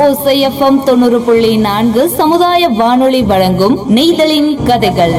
ஓசை எஃப்எம் தொண்ணூறு புள்ளி நான்கு சமுதாய வானொலி வழங்கும் நெய்தலின் கதைகள்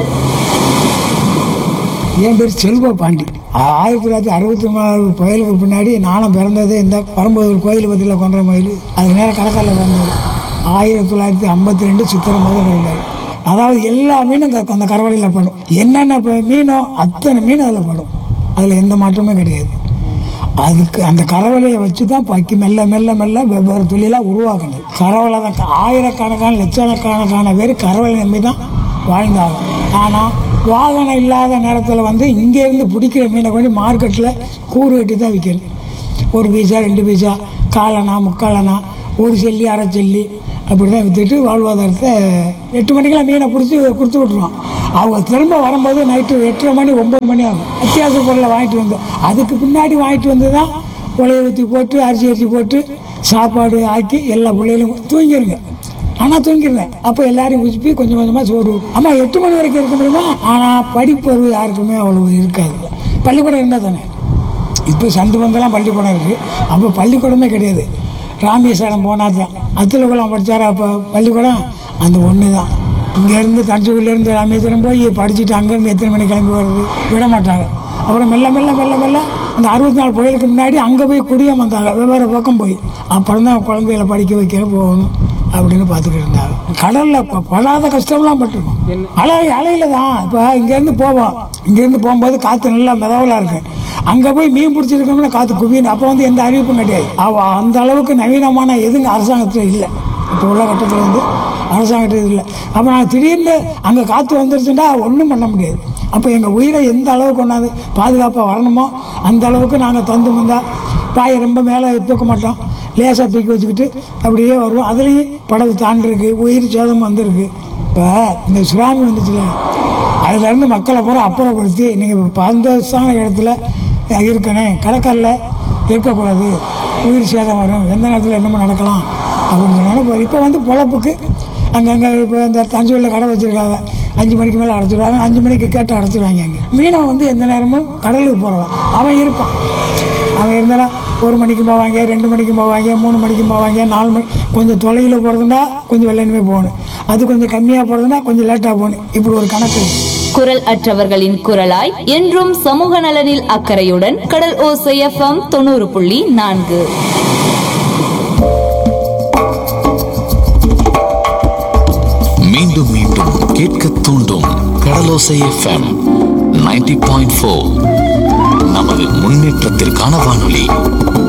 என் பேர் செல்வ பாண்டி ஆயிரத்தி தொள்ளாயிரத்தி அறுபத்தி மூணாவது புயலுக்கு பின்னாடி நானும் பிறந்தது இந்த பரம்பூர் கோயில் பத்தியில் கொன்ற மயில் அது நேரம் கடற்கரில் பிறந்தது ஆயிரத்தி தொள்ளாயிரத்தி ஐம்பத்தி ரெண்டு சித்திரை முதல் இருந்தார் அதாவது எல்லா மீனும் அந்த- அந்த கரவலையில் படும் என்னென்ன இப்ப மீனோ அத்தனை மீன் அதில் படும் அதில் எந்த மாற்றமே கிடையாது அதுக்கு அந்த கரவலையை வச்சு தான் பக்கி மெல்ல மெல்ல மெல்ல வெவ்வேறு தொழிலாக உருவாக்கணும் கரவலை தான் ஆயிரக்கணக்கான லட்சக்கணக்கான பேர் கரவலை நம்பி தான் வாழ்ந்தாங்க ஆனால் வாகனம் இல்லாத நேரத்தில் வந்து இங்கேருந்து பிடிக்கிற மீனை கொண்டு மார்க்கெட்டில் கூறு கட்டி தான் விற்கணும் ஒரு பீஸா ரெண்டு பீஸா காலனா முக்காலனா ஒரு செல்லி அரை செல்லி அப்படி தான் விற்றுட்டு வாழ்வாதாரத்தை எட்டு மணிக்கெல்லாம் மீனை பிடிச்சி கொடுத்து விட்ருவோம் அவங்க திரும்ப வரும்போது நைட்டு எட்டரை மணி ஒம்பது மணி ஆகும் அத்தியாவசிய பொருளை வாங்கிட்டு வந்தோம் அதுக்கு பின்னாடி வாங்கிட்டு வந்து தான் உலையை ஊற்றி போட்டு அரிசி அரிசி போட்டு சாப்பாடு ஆக்கி எல்லா பிள்ளைகளும் தூங்கிடுங்க ஆனால் தூங்கிடுவேன் அப்போ எல்லாரையும் குதிப்பி கொஞ்சம் கொஞ்சமாக சோறு அம்மா எட்டு மணி வரைக்கும் இருக்க முடியுமா ஆனால் படிப்பறிவு யாருக்குமே அவ்வளவு இருக்காது பள்ளிக்கூடம் இருந்தால் தானே இப்போ சந்து பந்தெல்லாம் பள்ளிக்கூடம் இருக்குது அப்போ பள்ளிக்கூடமே கிடையாது ராமேஸ்வரம் போனால் தான் அத்துலகுளம் படித்தார் அப்போ பள்ளிக்கூடம் அந்த ஒன்று தான் இங்கேருந்து தஞ்சாவூர்லேருந்து ராமேஸ்வரம் போய் படிச்சுட்டு அங்கேருந்து எத்தனை மணிக்கு கிளம்பி வர்றது விட மாட்டாங்க அப்புறம் மெல்ல மெல்ல மெல்ல மெல்ல அந்த அறுபத்தி நாலு புயலுக்கு முன்னாடி அங்கே போய் குடியம் வந்தாங்க வெவ்வேறு பக்கம் போய் அப்புறம் தான் குழந்தைகளை படிக்க வைக்க போகணும் அப்படின்னு பார்த்துட்டு இருந்தாங்க கடலில் இப்போ படாத கஷ்டம்லாம் பட்டிருக்கோம் அலை அலையில தான் இப்போ இங்கேருந்து போவோம் இங்கேருந்து போகும்போது காற்று நல்லா மிதவலாக இருக்கு அங்கே போய் மீன் பிடிச்சிருக்கோம்னா காற்று குவியணும் அப்போ வந்து எந்த அறிவிப்பும் கிடையாது அவ அந்த அளவுக்கு நவீனமான எதுங்க அரசாங்கத்தில் இல்லை இப்போ உள்ள கட்டத்தில் வந்து அரசாங்கத்தில் இல்லை அப்போ நான் திடீர்னு அங்கே காற்று வந்துருச்சுன்னா ஒன்றும் பண்ண முடியாது அப்போ எங்கள் உயிரை எந்த அளவுக்கு கொண்டாந்து பாதுகாப்பாக வரணுமோ அந்த அளவுக்கு நாங்கள் தந்து வந்தால் பாயை ரொம்ப மேலே தூக்க மாட்டோம் லேசாக தூக்கி வச்சுக்கிட்டு அப்படியே வருவோம் அதுலேயும் படகு தாண்டிருக்கு உயிர் சேதம் வந்திருக்கு இப்போ இந்த சுறாமி வந்துச்சுல அதுலேருந்து மக்களை பூரா அப்புறப்படுத்தி நீங்கள் பந்தோசான இடத்துல இருக்கணும் கடற்கரில் இருக்கக்கூடாது உயிர் சேதம் வரும் எந்த நேரத்தில் என்னமோ நடக்கலாம் அப்படின்னு சொன்னாலும் இப்போ வந்து பொழப்புக்கு அங்கங்கே இப்போ இந்த தஞ்சூரில் கடை வச்சுருக்காங்க அஞ்சு மணிக்கு மேலே அடைச்சிடுவாங்க அஞ்சு மணிக்கு கேட்டு அடைச்சிடுவாங்க அங்கே மீனவன் வந்து எந்த நேரமும் கடலுக்கு போகிறவன் அவன் இருப்பான் அவன் இருந்தாலும் ஒரு மணிக்கு போவாங்க ரெண்டு மணிக்கு போவாங்க மூணு மணிக்கு போவாங்க நாலு மணி கொஞ்சம் தொலைவில் போகிறதுனா கொஞ்சம் வெள்ளனுமே போகணும் அது கொஞ்சம் கம்மியாக போகிறதுனா கொஞ்சம் லேட்டாக போகணும் இப்படி ஒரு கணக்கு இருக்கு. குரல் அற்றவர்களின் குரலாய் என்றும் சமூக நலனில் அக்கறையுடன் கடல் ஓசை எஃப்எம் தொண்ணூறு புள்ளி நான்கு மீண்டும் மீண்டும் கேட்க தூண்டும் கடலோசை எஃப்எம் 90.4 பாயிண்ட் நமது முன்னேற்றத்திற்கான வானொலி